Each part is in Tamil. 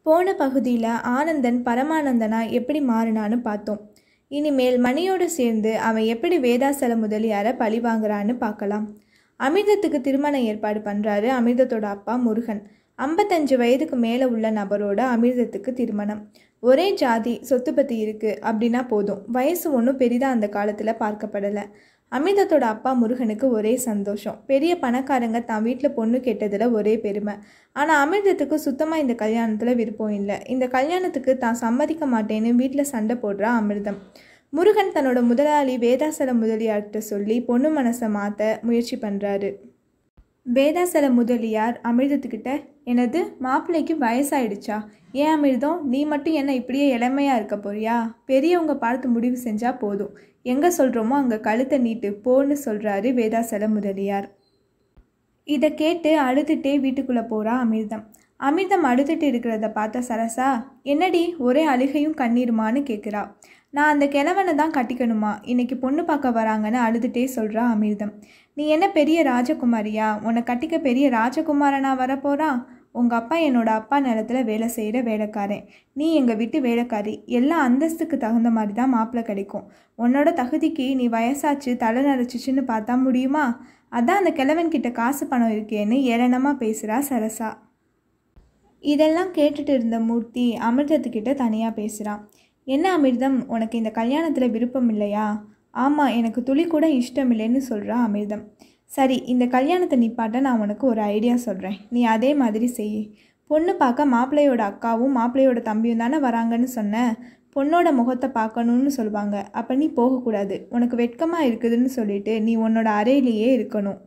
போன பகுதியில் ஆனந்தன் பரமானந்தனா எப்படி மாறினான்னு பார்த்தோம் இனிமேல் மணியோடு சேர்ந்து அவன் எப்படி வேதாசல முதலியாரை பழி வாங்குறான்னு பார்க்கலாம் அமிர்தத்துக்கு திருமண ஏற்பாடு பண்ணுறாரு அமிர்தத்தோட அப்பா முருகன் ஐம்பத்தஞ்சு வயதுக்கு மேலே உள்ள நபரோட அமிர்தத்துக்கு திருமணம் ஒரே ஜாதி சொத்து பற்றி இருக்குது அப்படின்னா போதும் வயசு ஒன்றும் பெரிதாக அந்த காலத்தில் பார்க்கப்படலை அமிர்தத்தோட அப்பா முருகனுக்கு ஒரே சந்தோஷம் பெரிய பணக்காரங்க தான் வீட்டில் பொண்ணு கேட்டதில் ஒரே பெருமை ஆனால் அமிர்தத்துக்கு சுத்தமாக இந்த கல்யாணத்தில் விருப்பம் இல்லை இந்த கல்யாணத்துக்கு தான் சம்மதிக்க மாட்டேன்னு வீட்டில் சண்டை போடுறா அமிர்தம் முருகன் தன்னோட முதலாளி வேதாசல முதலியார்கிட்ட சொல்லி பொண்ணு மனசை மாற்ற முயற்சி பண்ணுறாரு வேதாசல முதலியார் அமிர்தத்துக்கிட்ட எனது மாப்பிள்ளைக்கு வயசாயிடுச்சா ஏன் அமிர்தம் நீ மட்டும் என்ன இப்படியே இளமையாக இருக்க போறியா பெரியவங்க பார்த்து முடிவு செஞ்சால் போதும் எங்கே சொல்கிறோமோ அங்கே கழுத்தை நீட்டு போன்னு சொல்கிறாரு வேதாசல முதலியார் இதை கேட்டு அழுதுகிட்டே வீட்டுக்குள்ளே போகிறா அமிர்தம் அமிர்தம் அழுதுட்டு இருக்கிறத பார்த்த சரசா என்னடி ஒரே அழுகையும் கண்ணீருமான்னு கேட்குறா நான் அந்த கிழவனை தான் கட்டிக்கணுமா இன்னைக்கு பொண்ணு பார்க்க வராங்கன்னு அழுதுகிட்டே சொல்கிறா அமிர்தம் நீ என்ன பெரிய ராஜகுமாரியா உன்னை கட்டிக்க பெரிய ராஜகுமாரனா வரப்போகிறான் உங்கள் அப்பா என்னோட அப்பா நிலத்தில் வேலை செய்கிற வேலைக்காரன் நீ எங்கள் வீட்டு வேலைக்காரி எல்லா அந்தஸ்துக்கு தகுந்த மாதிரி தான் மாப்பிள்ளை கிடைக்கும் உன்னோட தகுதிக்கு நீ வயசாச்சு தலை நரைச்சிச்சுன்னு பார்த்தா முடியுமா அதான் அந்த கிழவன்கிட்ட காசு பணம் இருக்கேன்னு ஏளனமாக பேசுகிறா சரசா இதெல்லாம் கேட்டுட்டு இருந்த மூர்த்தி அமிர்தத்துக்கிட்ட தனியாக பேசுகிறான் என்ன அமிர்தம் உனக்கு இந்த கல்யாணத்தில் விருப்பம் இல்லையா ஆமாம் எனக்கு துளி கூட இஷ்டம் இல்லைன்னு சொல்கிறா அமிர்தம் சரி இந்த கல்யாணத்தை நிப்பாட்ட நான் உனக்கு ஒரு ஐடியா சொல்கிறேன் நீ அதே மாதிரி செய் பொண்ணு பார்க்க மாப்பிள்ளையோட அக்காவும் மாப்பிள்ளையோட தம்பியும் தானே வராங்கன்னு சொன்ன பொண்ணோட முகத்தை பார்க்கணுன்னு சொல்லுவாங்க அப்போ நீ போகக்கூடாது உனக்கு வெட்கமாக இருக்குதுன்னு சொல்லிட்டு நீ உன்னோட அறையிலேயே இருக்கணும்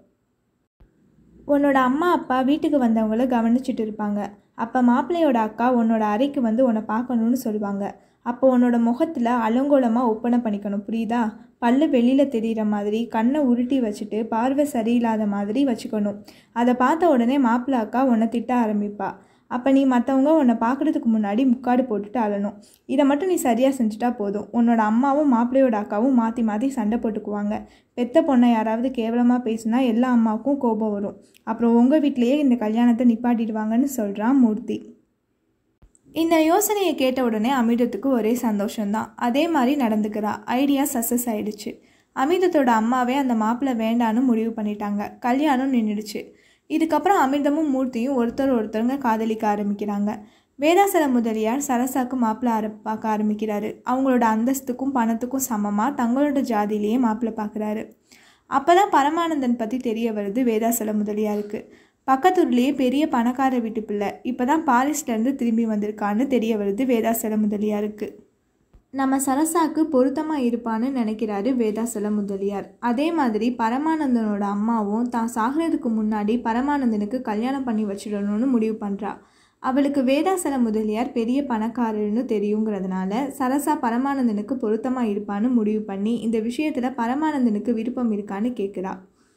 உன்னோட அம்மா அப்பா வீட்டுக்கு வந்தவங்கள கவனிச்சுட்டு இருப்பாங்க அப்போ மாப்பிள்ளையோட அக்கா உன்னோட அறைக்கு வந்து உன்னை பார்க்கணுன்னு சொல்லுவாங்க அப்போ உன்னோட முகத்தில் அலங்கோலமாக ஒப்பனை பண்ணிக்கணும் புரியுதா பல்லு வெளியில் தெரிகிற மாதிரி கண்ணை உருட்டி வச்சுட்டு பார்வை சரியில்லாத மாதிரி வச்சுக்கணும் அதை பார்த்த உடனே மாப்பிள்ளை அக்கா உன்னை திட்ட ஆரம்பிப்பா அப்போ நீ மற்றவங்க உன்னை பார்க்குறதுக்கு முன்னாடி முக்காடு போட்டுட்டு அழணும் இதை மட்டும் நீ சரியாக செஞ்சுட்டா போதும் உன்னோட அம்மாவும் மாப்பிள்ளையோட அக்காவும் மாற்றி மாற்றி சண்டை போட்டுக்குவாங்க பெத்த பொண்ணை யாராவது கேவலமாக பேசுனா எல்லா அம்மாவுக்கும் கோபம் வரும் அப்புறம் உங்கள் வீட்டிலேயே இந்த கல்யாணத்தை நிப்பாட்டிடுவாங்கன்னு சொல்கிறான் மூர்த்தி இந்த யோசனையை கேட்ட உடனே அமிர்தத்துக்கு ஒரே சந்தோஷம்தான் அதே மாதிரி நடந்துக்கிறா ஐடியா சக்ஸஸ் ஆயிடுச்சு அமிர்தத்தோட அம்மாவே அந்த மாப்பிள்ளை வேண்டான்னு முடிவு பண்ணிட்டாங்க கல்யாணம் நின்றுடுச்சு இதுக்கப்புறம் அமிர்தமும் மூர்த்தியும் ஒருத்தர் ஒருத்தருங்க காதலிக்க ஆரம்பிக்கிறாங்க வேதாசல முதலியார் சரசாக்கு மாப்பிள்ளை ஆர பார்க்க ஆரம்பிக்கிறாரு அவங்களோட அந்தஸ்துக்கும் பணத்துக்கும் சமமாக தங்களோட ஜாதியிலேயே மாப்பிள்ளை பார்க்குறாரு அப்போ தான் பரமானந்தன் பற்றி தெரிய வருது வேதாசல முதலியாருக்கு பக்கத்தூர்லேயே பெரிய பணக்கார வீட்டு பிள்ளை இப்போ தான் பாரிஸ்லேருந்து திரும்பி வந்திருக்கான்னு தெரிய வருது வேதாசல முதலியாருக்கு நம்ம சரசாக்கு பொருத்தமாக இருப்பான்னு நினைக்கிறாரு வேதாசல முதலியார் அதே மாதிரி பரமானந்தனோட அம்மாவும் தான் சாகிறதுக்கு முன்னாடி பரமானந்தனுக்கு கல்யாணம் பண்ணி வச்சிடணும்னு முடிவு பண்ணுறா அவளுக்கு வேதாசல முதலியார் பெரிய பணக்காரர்னு தெரியுங்கிறதுனால சரசா பரமானந்தனுக்கு பொருத்தமாக இருப்பான்னு முடிவு பண்ணி இந்த விஷயத்தில் பரமானந்தனுக்கு விருப்பம் இருக்கான்னு கேட்குறா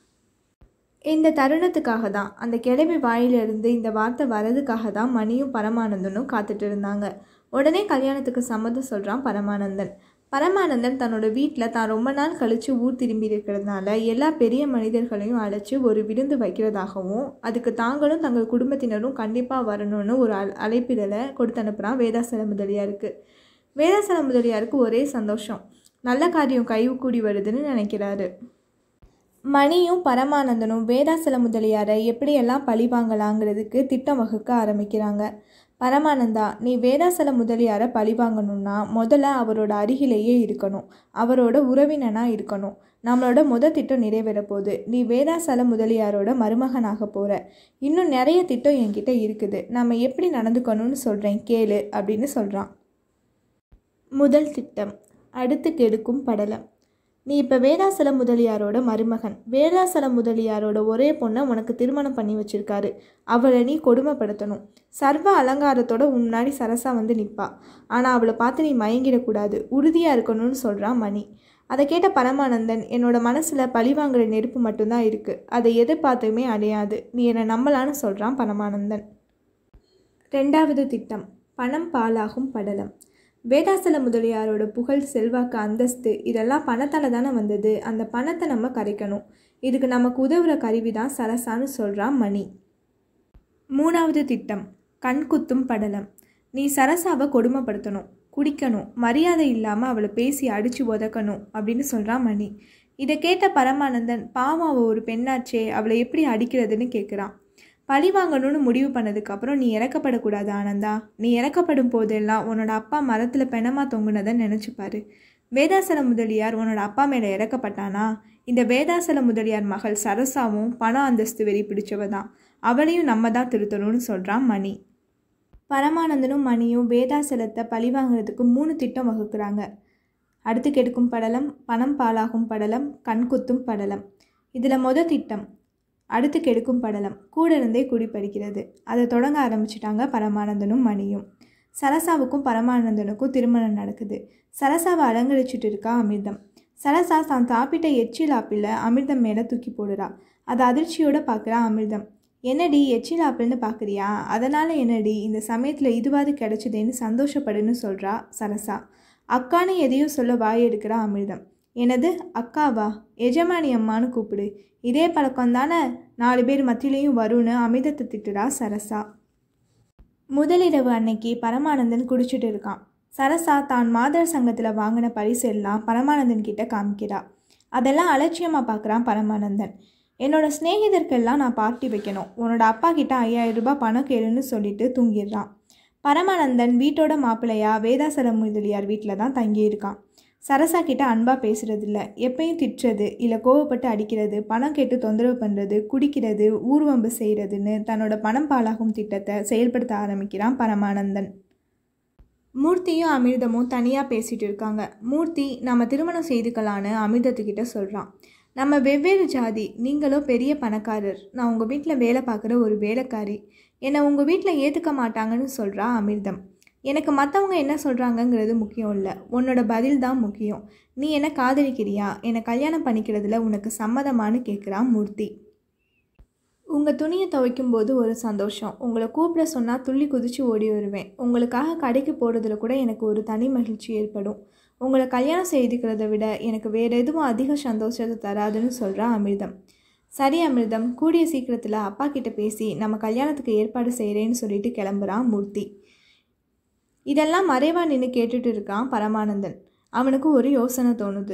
இந்த தருணத்துக்காக தான் அந்த கிழமை வாயிலிருந்து இந்த வார்த்தை வரதுக்காக தான் மணியும் பரமானந்தனும் காத்துட்டு இருந்தாங்க உடனே கல்யாணத்துக்கு சம்மதம் சொல்கிறான் பரமானந்தன் பரமானந்தன் தன்னோட வீட்டில் தான் ரொம்ப நாள் கழித்து ஊர் திரும்பி இருக்கிறதுனால எல்லா பெரிய மனிதர்களையும் அழைச்சி ஒரு விருந்து வைக்கிறதாகவும் அதுக்கு தாங்களும் தங்கள் குடும்பத்தினரும் கண்டிப்பாக வரணும்னு ஒரு அழ அழைப்பிதழை கொடுத்து அனுப்புகிறான் வேதாசல முதலியாருக்கு வேதாசல முதலியாருக்கு ஒரே சந்தோஷம் நல்ல காரியம் கைவு கூடி வருதுன்னு நினைக்கிறாரு மணியும் பரமானந்தனும் வேதாசல முதலியாரை எப்படியெல்லாம் பழி வாங்கலாங்கிறதுக்கு திட்டம் வகுக்க ஆரம்பிக்கிறாங்க பரமானந்தா நீ வேதாசல முதலியாரை பழி வாங்கணும்னா முதல்ல அவரோட அருகிலேயே இருக்கணும் அவரோட உறவினனாக இருக்கணும் நம்மளோட முத திட்டம் நிறைவேற போகுது நீ வேதாசல முதலியாரோட மருமகனாக போகிற இன்னும் நிறைய திட்டம் என்கிட்ட இருக்குது நம்ம எப்படி நடந்துக்கணும்னு சொல்கிறேன் கேளு அப்படின்னு சொல்கிறான் முதல் திட்டம் அடுத்து கெடுக்கும் படலம் நீ இப்போ வேதாசல முதலியாரோட மருமகன் வேதாசல முதலியாரோட ஒரே பொண்ணை உனக்கு திருமணம் பண்ணி வச்சிருக்காரு அவளை நீ கொடுமைப்படுத்தணும் சர்வ அலங்காரத்தோட உன் முன்னாடி சரசா வந்து நிற்பா ஆனால் அவளை பார்த்து நீ மயங்கிடக்கூடாது உறுதியாக இருக்கணும்னு சொல்கிறான் மணி அதை கேட்ட பரமானந்தன் என்னோட மனசில் பழிவாங்குற நெருப்பு மட்டும்தான் இருக்குது அதை எதிர்பார்த்துமே அடையாது நீ என்னை நம்பலான்னு சொல்கிறான் பரமானந்தன் ரெண்டாவது திட்டம் பணம் பாலாகும் படலம் வேதாசல முதலியாரோட புகழ் செல்வாக்கு அந்தஸ்து இதெல்லாம் பணத்தால் தானே வந்தது அந்த பணத்தை நம்ம கரைக்கணும் இதுக்கு நமக்கு உதவுற கருவி தான் சரசான்னு சொல்கிறான் மணி மூணாவது திட்டம் கண்குத்தும் படலம் நீ சரசாவை கொடுமைப்படுத்தணும் குடிக்கணும் மரியாதை இல்லாமல் அவளை பேசி அடித்து உதக்கணும் அப்படின்னு சொல்கிறான் மணி இதை கேட்ட பரமானந்தன் பாவம் அவள் ஒரு பெண்ணாச்சே அவளை எப்படி அடிக்கிறதுன்னு கேட்குறான் பழி வாங்கணும்னு முடிவு பண்ணதுக்கப்புறம் நீ இறக்கப்படக்கூடாது ஆனந்தா நீ இறக்கப்படும் போதெல்லாம் உன்னோட அப்பா மரத்தில் பெணமாக தொங்குனதை நினச்சிப்பாரு வேதாசல முதலியார் உன்னோட அப்பா மேலே இறக்கப்பட்டானா இந்த வேதாசல முதலியார் மகள் சரசாவும் பண அந்தஸ்து வெறி பிடிச்சவ தான் அவளையும் நம்ம தான் திருத்தணும்னு சொல்கிறான் மணி பரமானந்தனும் மணியும் வேதாசலத்தை பழி வாங்குறதுக்கு மூணு திட்டம் வகுக்கிறாங்க அடுத்து கெடுக்கும் படலம் பணம் பாலாகும் படலம் கண்குத்தும் படலம் இதில் மொத திட்டம் அடுத்து கெடுக்கும் படலம் கூட இருந்தே குடி பறிக்கிறது அதை தொடங்க ஆரம்பிச்சிட்டாங்க பரமானந்தனும் மணியும் சரசாவுக்கும் பரமானந்தனுக்கும் திருமணம் நடக்குது சரசாவை அலங்கரிச்சிட்டு இருக்கா அமிர்தம் சரசா தான் சாப்பிட்ட எச்சில் ஆப்பிள அமிர்தம் மேலே தூக்கி போடுறா அதை அதிர்ச்சியோட பார்க்குறா அமிர்தம் என்னடி எச்சில் ஆப்பிள்னு பார்க்குறியா அதனால் என்னடி இந்த சமயத்தில் இதுவாது கிடைச்சதேன்னு சந்தோஷப்படுன்னு சொல்கிறா சரசா அக்கான்னு எதையும் சொல்ல வாய் எடுக்கிறா அமிர்தம் எனது அக்காவா எஜமானி அம்மான்னு கூப்பிடு இதே பழக்கம் தானே நாலு பேர் மத்தியிலையும் வரும்னு அமிர்தத்தை திட்டுறா சரசா முதலிரவு அன்னைக்கு பரமானந்தன் குடிச்சிட்டு இருக்கான் சரசா தான் மாதர் சங்கத்தில் வாங்கின பரிசு எல்லாம் பரமானந்தன் கிட்ட காமிக்கிறா அதெல்லாம் அலட்சியமாக பார்க்குறான் பரமானந்தன் என்னோட சிநேகிதருக்கெல்லாம் நான் பார்ட்டி வைக்கணும் உன்னோட அப்பா கிட்ட ஐயாயிரம் ரூபாய் பணம் கேளுன்னு சொல்லிட்டு தூங்கிடுறான் பரமானந்தன் வீட்டோட மாப்பிள்ளையா வேதாசலம் முதலியார் வீட்டில் தான் தங்கியிருக்கான் சரசா கிட்ட அன்பாக பேசுறதில்ல எப்பயும் திட்டுறது இல்லை கோவப்பட்டு அடிக்கிறது பணம் கேட்டு தொந்தரவு பண்ணுறது குடிக்கிறது ஊர்வம்பு செய்கிறதுன்னு தன்னோட பணம் பாலாகும் திட்டத்தை செயல்படுத்த ஆரம்பிக்கிறான் பரமானந்தன் மூர்த்தியும் அமிர்தமும் தனியாக பேசிகிட்டு இருக்காங்க மூர்த்தி நம்ம திருமணம் செய்துக்கலான்னு அமிர்தத்துக்கிட்ட சொல்கிறான் நம்ம வெவ்வேறு ஜாதி நீங்களும் பெரிய பணக்காரர் நான் உங்கள் வீட்டில் வேலை பார்க்குற ஒரு வேலைக்காரி என்னை உங்கள் வீட்டில் ஏற்றுக்க மாட்டாங்கன்னு சொல்கிறா அமிர்தம் எனக்கு மற்றவங்க என்ன சொல்கிறாங்கங்கிறது முக்கியம் இல்லை உன்னோட பதில் தான் முக்கியம் நீ என்ன காதலிக்கிறியா என்னை கல்யாணம் பண்ணிக்கிறதுல உனக்கு சம்மதமானு கேட்குறான் மூர்த்தி உங்கள் துணியை துவைக்கும் போது ஒரு சந்தோஷம் உங்களை கூப்பிட சொன்னால் துள்ளி குதித்து ஓடி வருவேன் உங்களுக்காக கடைக்கு போகிறதுல கூட எனக்கு ஒரு தனி மகிழ்ச்சி ஏற்படும் உங்களை கல்யாணம் செய்துக்கிறத விட எனக்கு வேறு எதுவும் அதிக சந்தோஷத்தை தராதுன்னு சொல்கிறா அமிர்தம் சரி அமிர்தம் கூடிய சீக்கிரத்தில் அப்பா கிட்ட பேசி நம்ம கல்யாணத்துக்கு ஏற்பாடு செய்கிறேன்னு சொல்லிட்டு கிளம்புறான் மூர்த்தி இதெல்லாம் மறைவா நின்று கேட்டுட்டு இருக்கான் பரமானந்தன் அவனுக்கு ஒரு யோசனை தோணுது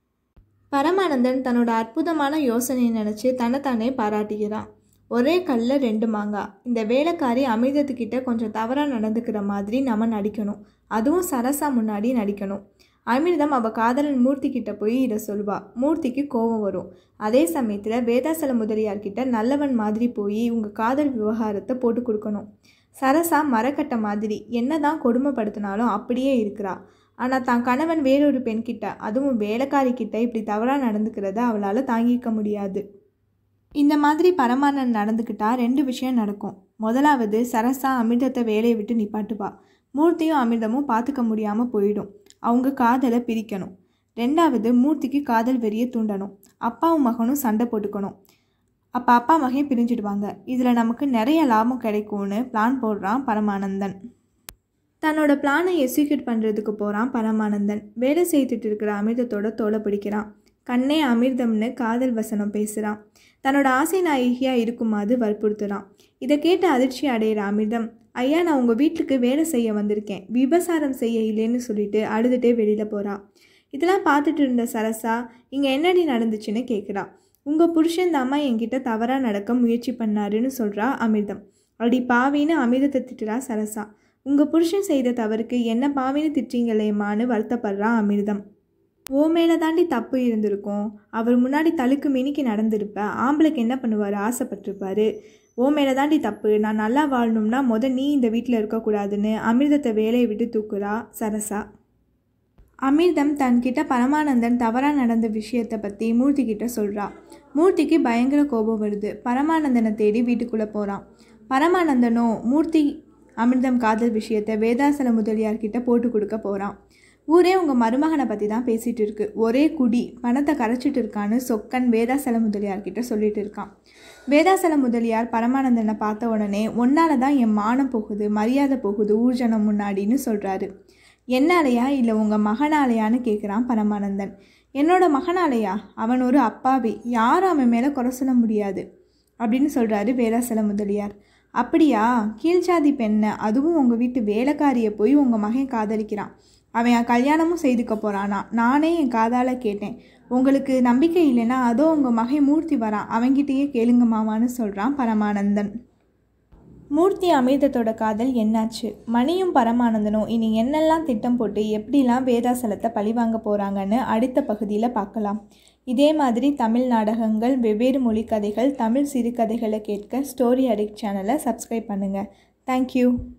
பரமானந்தன் தன்னோட அற்புதமான யோசனையை நினச்சி தன்னைத்தானே பாராட்டுகிறான் ஒரே கல்ல ரெண்டு மாங்காய் இந்த வேலைக்காரி அமிர்தத்துக்கிட்ட கொஞ்சம் தவறாக நடந்துக்கிற மாதிரி நம்ம நடிக்கணும் அதுவும் சரசா முன்னாடி நடிக்கணும் அமிர்தம் அவள் காதலன் மூர்த்தி கிட்ட போய் இதை சொல்வா மூர்த்திக்கு கோபம் வரும் அதே சமயத்தில் வேதாசல முதலியார்கிட்ட நல்லவன் மாதிரி போய் உங்கள் காதல் விவகாரத்தை போட்டு கொடுக்கணும் சரசா மரக்கட்டை மாதிரி என்னதான் கொடுமைப்படுத்தினாலும் அப்படியே இருக்கிறா ஆனால் தான் கணவன் வேறொரு பெண்கிட்ட அதுவும் வேலைக்காரி கிட்ட இப்படி தவறாக நடந்துக்கிறத அவளால் தாங்கிக்க முடியாது இந்த மாதிரி பரமானன் நடந்துக்கிட்டா ரெண்டு விஷயம் நடக்கும் முதலாவது சரசா அமிர்தத்தை வேலையை விட்டு நிப்பாட்டுவா மூர்த்தியும் அமிர்தமும் பார்த்துக்க முடியாமல் போயிடும் அவங்க காதலை பிரிக்கணும் ரெண்டாவது மூர்த்திக்கு காதல் வெறிய தூண்டணும் அப்பாவும் மகனும் சண்டை போட்டுக்கணும் அப்போ அப்பா மகன் பிரிஞ்சிடுவாங்க இதில் நமக்கு நிறைய லாபம் கிடைக்கும்னு பிளான் போடுறான் பரமானந்தன் தன்னோட பிளானை எக்ஸிக்யூட் பண்ணுறதுக்கு போகிறான் பரமானந்தன் வேலை செய்துட்டு இருக்கிற அமிர்தத்தோட தோலை பிடிக்கிறான் கண்ணே அமிர்தம்னு காதல் வசனம் பேசுகிறான் தன்னோட ஆசை நாயகியாக இருக்குமாறு வற்புறுத்துறான் இதை கேட்டு அதிர்ச்சி அடையிற அமிர்தம் ஐயா நான் உங்கள் வீட்டுக்கு வேலை செய்ய வந்திருக்கேன் விபசாரம் செய்ய இல்லைன்னு சொல்லிட்டு அழுதுகிட்டே வெளியில் போகிறா இதெல்லாம் பார்த்துட்டு இருந்த சரசா இங்கே என்னடி நடந்துச்சுன்னு கேட்குறா உங்கள் புருஷன் தாம்மா என்கிட்ட தவறாக நடக்க முயற்சி பண்ணாருன்னு சொல்கிறா அமிர்தம் அப்படி பாவின்னு அமிர்தத்தை திட்டுறா சரசா உங்கள் புருஷன் செய்த தவறுக்கு என்ன பாவின்னு திட்டுறீங்களேம்மான்னு வருத்தப்படுறா அமிர்தம் ஓ மேலே தாண்டி தப்பு இருந்திருக்கும் அவர் முன்னாடி தழுக்கு மினிக்கு நடந்திருப்ப ஆம்பளைக்கு என்ன பண்ணுவார் ஆசைப்பட்டிருப்பாரு ஓ மேலே தாண்டி தப்பு நான் நல்லா வாழணும்னா முத நீ இந்த வீட்டில் இருக்கக்கூடாதுன்னு அமிர்தத்தை வேலையை விட்டு தூக்குறா சரசா அமிர்தம் தன்கிட்ட பரமானந்தன் தவறாக நடந்த விஷயத்தை பற்றி மூர்த்தி கிட்ட சொல்கிறா மூர்த்திக்கு பயங்கர கோபம் வருது பரமானந்தனை தேடி வீட்டுக்குள்ளே போகிறான் பரமானந்தனோ மூர்த்தி அமிர்தம் காதல் விஷயத்தை வேதாசல முதலியார்கிட்ட போட்டு கொடுக்க போகிறான் ஊரே உங்கள் மருமகனை பற்றி தான் பேசிகிட்டு இருக்கு ஒரே குடி பணத்தை கரைச்சிட்டு இருக்கான்னு சொக்கன் வேதாசல முதலியார்கிட்ட சொல்லிட்டு இருக்கான் வேதாசல முதலியார் பரமானந்தனை பார்த்த உடனே ஒன்னால தான் என் மானம் போகுது மரியாதை போகுது ஊர்ஜனம் முன்னாடின்னு சொல்கிறாரு என்னாலையா இல்லை உங்கள் மகனாலையான்னு கேட்குறான் பரமானந்தன் என்னோட மகனாலையா அவன் ஒரு அப்பாவி யாரும் அவன் மேலே குறை சொல்ல முடியாது அப்படின்னு சொல்கிறாரு வேதாசல முதலியார் அப்படியா கீழ்ஜாதி பெண்ணை அதுவும் உங்கள் வீட்டு வேலைக்காரியை போய் உங்கள் மகன் காதலிக்கிறான் அவன் என் கல்யாணமும் செய்துக்க போகிறானா நானே என் காதால் கேட்டேன் உங்களுக்கு நம்பிக்கை இல்லைன்னா அதோ உங்கள் மகன் மூர்த்தி வரான் அவன்கிட்டயே கேளுங்க மாமான்னு சொல்கிறான் பரமானந்தன் மூர்த்தி அமிர்தத்தோட காதல் என்னாச்சு மணியும் பரமானந்தனும் இனி என்னெல்லாம் திட்டம் போட்டு எப்படிலாம் வேதாசலத்தை பழிவாங்க போகிறாங்கன்னு அடுத்த பகுதியில் பார்க்கலாம் இதே மாதிரி தமிழ் நாடகங்கள் வெவ்வேறு மொழி கதைகள் தமிழ் சிறுகதைகளை கேட்க ஸ்டோரி அடிக்ட் சேனலை சப்ஸ்கிரைப் பண்ணுங்கள் தேங்க்யூ